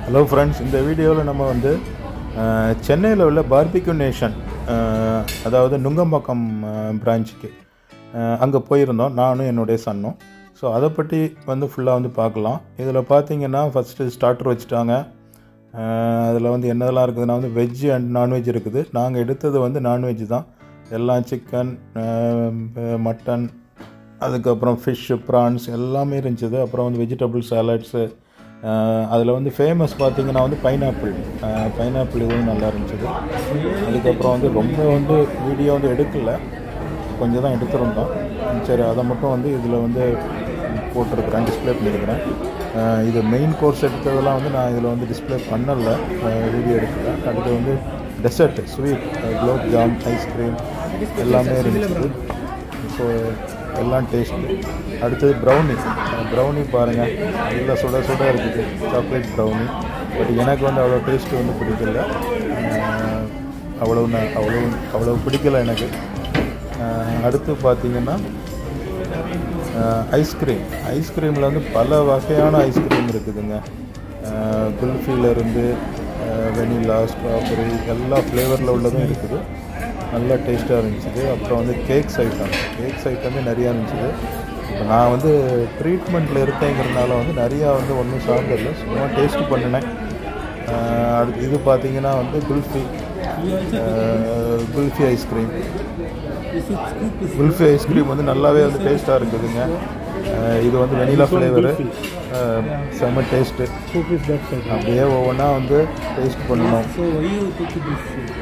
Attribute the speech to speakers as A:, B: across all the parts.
A: Hello friends இந்த வீடியோவில் நம்ம வந்து அஹ், சென்னையில் உள்ள பார்பிக்யூ நேஷன் அஹ், அதாவது நுங்கம்பாக்கம் பிரான்ச்சுக்கு அங்கே போயிருந்தோம் நானும் என்னுடைய சன்னும் ஸோ அதை பற்றி வந்து ஃபுல்லாக வந்து பார்க்கலாம் இதில் பார்த்தீங்கன்னா ஃபஸ்ட்டு ஸ்டார்டர் வச்சுட்டாங்க அதில் வந்து என்னதெல்லாம் இருக்குதுன்னா வந்து வெஜ் அண்ட் நான்வெஜ் இருக்குது நாங்கள் எடுத்தது வந்து நான்வெஜ் தான் எல்லாம் சிக்கன் மட்டன் அதுக்கப்புறம் ஃபிஷ்ஷு ப்ரான்ஸ் எல்லாமே இருந்துச்சு அப்புறம் வந்து வெஜிடபிள் சாலட்ஸு அதில் வந்து ஃபேமஸ் பார்த்தீங்கன்னா வந்து பைனாப்பிள் பைனாப்பிள் இதுவும் நல்லா இருந்துச்சு அதுக்கப்புறம் வந்து ரொம்ப வந்து வீடியோ வந்து எடுக்கல கொஞ்சம் தான் எடுத்திருந்தோம் சரி அதை மட்டும் வந்து இதில் வந்து போட்டிருக்கிறேன் டிஸ்ப்ளே பண்ணியிருக்கிறேன் அஹ் இது மெயின் கோர்ஸ் எடுத்ததெல்லாம் வந்து நான் இதில் வந்து டிஸ்ப்ளே பண்ணலை வீடியோ எடுக்கல அடுத்து வந்து dessert sweet gulab jamun ice cream எல்லாமே இருந்துச்சு ஸோ எல்லாம் டேஸ்ட்டு அடுத்தது ப்ரௌனி ப்ரௌனி பாருங்கள் நல்லா சுட சுட இருக்குது சாக்லேட் ப்ரௌனி பட் எனக்கு வந்து அவ்வளோ டேஸ்ட்டு வந்து பிடிக்கல அஹ் அவ்வளோ ந- அவ்வளோ அவ்வளோ பிடிக்கல எனக்கு அஹ் அடுத்து பார்த்தீங்கன்னா ஐஸ்கிரீம் ஐஸ்கிரீமில் வந்து பல வகையான ஐஸ்கிரீம் இருக்குதுங்க குல்ஃபியில் இருந்து வெனிலா ஸ்ட்ராபெரி எல்லா ஃப்ளேவரில் உள்ளதும் இருக்குது நல்லா டேஸ்ட்டாக இருந்துச்சு அப்புறம் வந்து கேக்ஸ் ஐட்டம் கேக்ஸ் ஐட்டமே நிறையா இருந்துச்சு இப்போ நான் வந்து ட்ரீட்மெண்ட்டில் இருக்கேங்கிறதுனால வந்து நிறையா வந்து ஒன்றும் சாப்பிடல சும்மா டேஸ்ட் பண்ணினேன் அஹ் அடுத்து இது பார்த்தீங்கன்னா வந்து குல்ஃபி அஹ் குல்ஃபி ஐஸ்கிரீம் குல்ஃபி ஐஸ்கிரீம் வந்து நல்லாவே வந்து டேஸ்ட்டாக இருக்குதுங்க அஹ் இது வந்து வெனிலா ஃப்ளேவரு செம்ம taste
B: Who is that side?
A: அப்படியே ஒவ்வொன்றா வந்து டேஸ்ட் பண்ணணும்
B: So why you took this?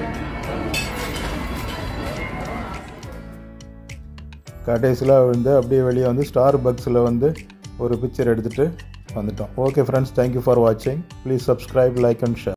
A: கடைசியில் வந்து அப்படியே வெளியே வந்து ஸ்டார் பக்ஸில் வந்து ஒரு பிக்சர் எடுத்துகிட்டு வந்துட்டோம் ஓகே ஃப்ரெண்ட்ஸ் தேங்க்யூ ஃபார் வாட்சிங் please subscribe like and share